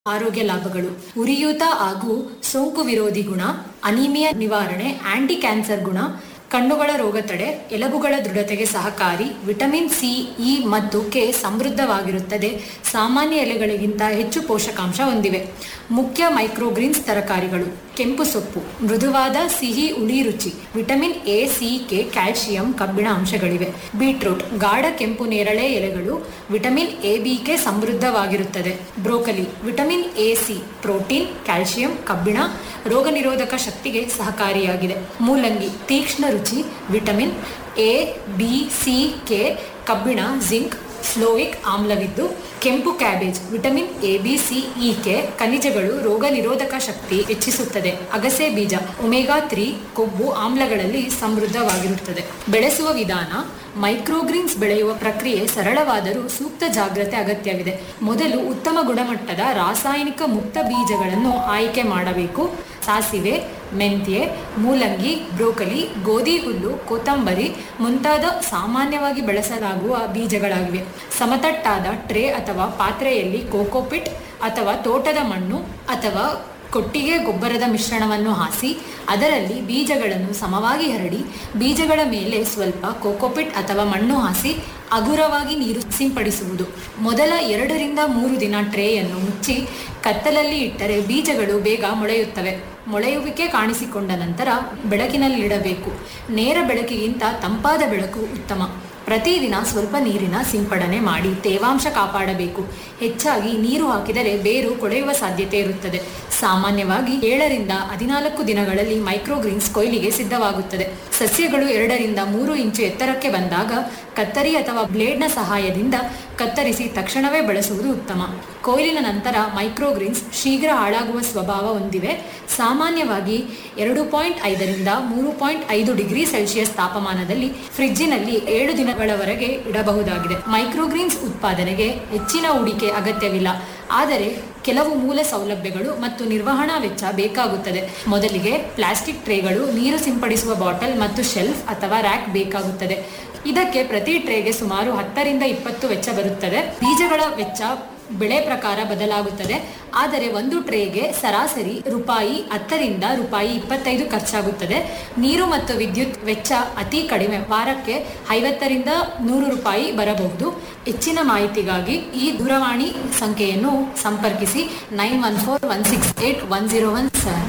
ಆರೋಗ್ಯ ಲಾಭಗಳು ಉರಿಯೂತ ಹಾಗೂ ಸೋಂಕು ವಿರೋಧಿ ಗುಣ ಅನಿಮಿಯಾ ನಿವಾರಣೆ ಆಂಟಿ ಕ್ಯಾನ್ಸರ್ ಗುಣ ಕಣ್ಣುಗಳ ರೋಗ ತಡೆ ಎಲುಬುಗಳ ದೃಢತೆಗೆ ಸಹಕಾರಿ ವಿಟಮಿನ್ ಸಿ ಇ ಮತ್ತು ಕೆ ಸಮೃದ್ಧವಾಗಿರುತ್ತದೆ ಸಾಮಾನ್ಯ ಎಲೆಗಳಿಗಿಂತ ಹೆಚ್ಚು ಪೋಷಕಾಂಶ ಹೊಂದಿವೆ ಮುಖ್ಯ ಮೈಕ್ರೋಗ್ರೀನ್ಸ್ ತರಕಾರಿಗಳು ಕೆಂಪು ಸೊಪ್ಪು ಮೃದುವಾದ ಸಿಹಿ ಉಳಿ ರುಚಿ vitamin A C K calcium ಕಬ್ಬಿಣ ಅಂಶಗಳಿವೆ ಬೀಟ್ರೂಟ್ ಗಾಢ ಕೆಂಪು ನೇರಳೆ ಎಲೆಗಳು ವಿಟಮಿನ್ ಎ ಬಿ ಕೆ ಸಮೃದ್ಧವಾಗಿರುತ್ತದೆ broccoli vitamin A C protein calcium ಕಬ್ಬಿಣ ರೋಗ ನಿರೋಧಕ ಶಕ್ತಿಗೆ ಸಹಕಾರಿಯಾಗಿದೆ ಮೂಲಂಗಿ ತೀಕ್ಷ್ಣ ರುಚಿ vitamin A B C K ಕಬ್ಬಿಣ ಜಿಂಕ್ ಸ್ಲೋಯಿಕ್ ಆಮ್ಲವಿದ್ದು ಕೆಂಪು cabbage vitamin A B C E K ಖನಿಜಗಳು ರೋಗ ನಿರೋಧಕ ಶಕ್ತಿ ಹೆಚ್ಚಿಸುತ್ತದೆ ಅಗಸೆ ಬೀಜ ಒಮೆಗಾ ತ್ರೀ ಕೊಬ್ಬು ಆಮ್ಲಗಳಲ್ಲಿ ಸಮೃದ್ಧವಾಗಿರುತ್ತದೆ ಬೆಳೆಸುವ ವಿಧಾನ ಮೈಕ್ರೋಗ್ರೀನ್ಸ್ ಬೆಳೆಯುವ ಪ್ರಕ್ರಿಯೆ ಸರಳವಾದರೂ ಸೂಕ್ತ ಜಾಗ್ರತೆ ಅಗತ್ಯವಿದೆ ಮೊದಲು ಉತ್ತಮ ಗುಣಮಟ್ಟದ ರಾಸಾಯನಿಕ ಮುಕ್ತ ಬೀಜಗಳನ್ನು ಆಯ್ಕೆ ಮಾಡಬೇಕು ಸಾಸಿವೆ ಮೆಂತ್ಯೆ ಮೂಲಂಗಿ ಬ್ರೋಕಲಿ ಗೋಧಿ ಹುಲ್ಲು ಕೊತ್ತಂಬರಿ ಮುಂತಾದ ಸಾಮಾನ್ಯವಾಗಿ ಬೆಳೆಸಲಾಗುವ ಬೀಜಗಳಾಗಿವೆ ಸಮತಟ್ಟಾದ ಟ್ರೇ ಅಥವಾ ಪಾತ್ರೆಯಲ್ಲಿ ಕೋಕೋಪಿಟ್ ಅಥವಾ ತೋಟದ ಮಣ್ಣು ಅಥವಾ ಕೊಟ್ಟಿಗೆ ಗೊಬ್ಬರದ ಮಿಶ್ರಣವನ್ನು ಹಾಸಿ ಅದರಲ್ಲಿ ಬೀಜಗಳನ್ನು ಸಮವಾಗಿ ಹರಡಿ ಬೀಜಗಳ ಮೇಲೆ ಸ್ವಲ್ಪ ಕೋಕೋಪಿಟ್ ಅಥವಾ ಮಣ್ಣು ಹಾಸಿ ಹಗುರವಾಗಿ ನೀರು ಸಿಂಪಡಿಸುವುದು ಮೊದಲ ಎರಡರಿಂದ ಮೂರು ದಿನ ಟ್ರೇಯನ್ನು ಮುಚ್ಚಿ ಕತ್ತಲಲ್ಲಿ ಇಟ್ಟರೆ ಬೀಜಗಳು ಬೇಗ ಮೊಳೆಯುತ್ತವೆ ಮೊಳೆಯುವಿಕೆ ಕಾಣಿಸಿಕೊಂಡ ನಂತರ ಬೆಳಕಿನಲ್ಲಿಡಬೇಕು ನೇರ ಬೆಳಕಿಗಿಂತ ತಂಪಾದ ಬೆಳಕು ಉತ್ತಮ ಪ್ರತಿದಿನ ಸ್ವಲ್ಪ ನೀರಿನ ಸಿಂಪಡಣೆ ಮಾಡಿ ತೇವಾಂಶ ಕಾಪಾಡಬೇಕು ಹೆಚ್ಚಾಗಿ ನೀರು ಹಾಕಿದರೆ ಬೇರು ಕೊಳೆಯುವ ಸಾಧ್ಯತೆ ಇರುತ್ತದೆ ಸಾಮಾನ್ಯವಾಗಿ ಏಳರಿಂದ ಹದಿನಾಲ್ಕು ದಿನಗಳಲ್ಲಿ ಮೈಕ್ರೋಗ್ರೀನ್ಸ್ ಕೊಯ್ಲಿಗೆ ಸಿದ್ಧವಾಗುತ್ತದೆ ಸಸ್ಯಗಳು ಎರಡರಿಂದ ಮೂರು ಇಂಚು ಎತ್ತರಕ್ಕೆ ಬಂದಾಗ ಕತ್ತರಿ ಅಥವಾ ಬ್ಲೇಡ್ನ ಸಹಾಯದಿಂದ ಕತ್ತರಿಸಿ ತಕ್ಷಣವೇ ಬಳಸುವುದು ಉತ್ತಮ ಕೊಯ್ಲಿನ ನಂತರ ಮೈಕ್ರೋಗ್ರೀನ್ಸ್ ಶೀಘ್ರ ಹಾಳಾಗುವ ಸ್ವಭಾವ ಹೊಂದಿವೆ ಸಾಮಾನ್ಯವಾಗಿ ಎರಡು ಪಾಯಿಂಟ್ ಐದರಿಂದ ಮೂರು ಪಾಯಿಂಟ್ ಐದು ಡಿಗ್ರಿ ಸೆಲ್ಸಿಯಸ್ ತಾಪಮಾನದಲ್ಲಿ ಫ್ರಿಡ್ಜಿನಲ್ಲಿ ಏಳು ದಿನಗಳವರೆಗೆ ಇಡಬಹುದಾಗಿದೆ ಮೈಕ್ರೋಗ್ರೀನ್ಸ್ ಉತ್ಪಾದನೆಗೆ ಹೆಚ್ಚಿನ ಹೂಡಿಕೆ ಅಗತ್ಯವಿಲ್ಲ ಆದರೆ ಕೆಲವು ಮೂಲ ಸೌಲಭ್ಯಗಳು ಮತ್ತು ನಿರ್ವಹಣಾ ವೆಚ್ಚ ಬೇಕಾಗುತ್ತದೆ ಮೊದಲಿಗೆ ಪ್ಲಾಸ್ಟಿಕ್ ಟ್ರೇಗಳು ನೀರು ಸಿಂಪಡಿಸುವ ಬಾಟಲ್ ಮತ್ತು ಶೆಲ್ಫ್ ಅಥವಾ ರ್ಯಾಕ್ ಬೇಕಾಗುತ್ತದೆ ಇದಕ್ಕೆ ಪ್ರತಿ ಟ್ರೇಗೆ ಸುಮಾರು ಹತ್ತರಿಂದ ಇಪ್ಪತ್ತು ವೆಚ್ಚ ಬರುತ್ತದೆ ಬೀಜಗಳ ವೆಚ್ಚ ಬೆಳೆ ಪ್ರಕಾರ ಬದಲಾಗುತ್ತದೆ ಆದರೆ ಒಂದು ಟ್ರೇಗೆ ಸರಾಸರಿ ರೂಪಾಯಿ ಹತ್ತರಿಂದ ರೂಪಾಯಿ ಇಪ್ಪತ್ತೈದು ಖರ್ಚಾಗುತ್ತದೆ ನೀರು ಮತ್ತು ವಿದ್ಯುತ್ ವೆಚ್ಚ ಅತಿ ಕಡಿಮೆ ವಾರಕ್ಕೆ ಐವತ್ತರಿಂದ ನೂರು ರೂಪಾಯಿ ಬರಬಹುದು ಹೆಚ್ಚಿನ ಮಾಹಿತಿಗಾಗಿ ಈ ದೂರವಾಣಿ ಸಂಖ್ಯೆಯನ್ನು ಸಂಪರ್ಕಿಸಿ nine one four one six eight one zero one seven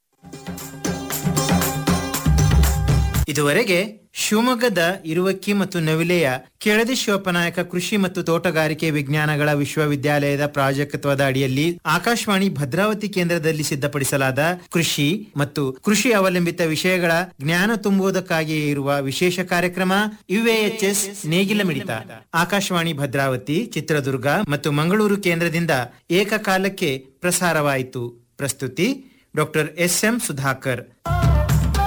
ಇದುವರೆಗೆ ಶಿವಮೊಗ್ಗದ ಇರುವಕ್ಕಿ ಮತ್ತು ನವಿಲೆಯ ಕೆಳದಿ ಶಿವಪ್ಪನಾಯಕ ಕೃಷಿ ಮತ್ತು ತೋಟಗಾರಿಕೆ ವಿಜ್ಞಾನಗಳ ವಿಶ್ವವಿದ್ಯಾಲಯದ ಪ್ರಾಜೆಕ್ಟ್ವದ ಅಡಿಯಲ್ಲಿ ಆಕಾಶವಾಣಿ ಭದ್ರಾವತಿ ಕೇಂದ್ರದಲ್ಲಿ ಸಿದ್ಧಪಡಿಸಲಾದ ಕೃಷಿ ಮತ್ತು ಕೃಷಿ ಅವಲಂಬಿತ ವಿಷಯಗಳ ಜ್ಞಾನ ತುಂಬುವುದಕ್ಕಾಗಿ ಇರುವ ವಿಶೇಷ ಕಾರ್ಯಕ್ರಮ ಯುಎಎಚ್ಎಸ್ ನೇಗಿಲ ಮಿಡಿತ ಆಕಾಶವಾಣಿ ಭದ್ರಾವತಿ ಚಿತ್ರದುರ್ಗ ಮತ್ತು ಮಂಗಳೂರು ಕೇಂದ್ರದಿಂದ ಏಕಕಾಲಕ್ಕೆ ಪ್ರಸಾರವಾಯಿತು ಪ್ರಸ್ತುತಿ ಡಾಕ್ಟರ್ ಎಸ್ ಎಂ ಸುಧಾಕರ್